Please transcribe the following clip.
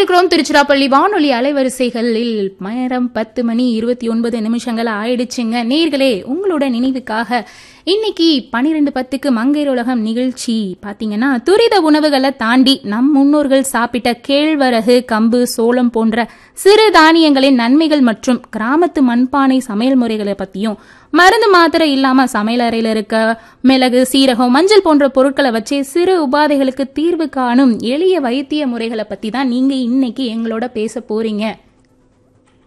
இணைந்திருக்கிறோம் திருச்சிராப்பள்ளி வானொலி அலைவரிசைகளில் நேரம் பத்து மணி இருபத்தி ஒன்பது நிமிஷங்கள் ஆயிடுச்சுங்க நேர்களே உங்களோட நினைவுக்காக இன்னைக்கு பனிரெண்டு பத்துக்கு மங்கையர் உலகம் நிகழ்ச்சி பாத்தீங்கன்னா துரித உணவுகளை தாண்டி நம் முன்னோர்கள் சாப்பிட்ட கேழ்வரகு கம்பு சோளம் போன்ற சிறு தானியங்களின் நன்மைகள் மற்றும் கிராமத்து மண்பானை சமையல் முறைகளை பத்தியும் மருந்து மாத்திரை இல்லாம சமையல் அறையில இருக்க மிளகு சீரகம் மஞ்சள் போன்ற பொருட்களை வச்சே சிறு உபாதைகளுக்கு தீர்வு காணும் எளிய வைத்திய முறைகளை பத்தி தான் நீங்க இன்னைக்கு எங்களோட பேச போறீங்க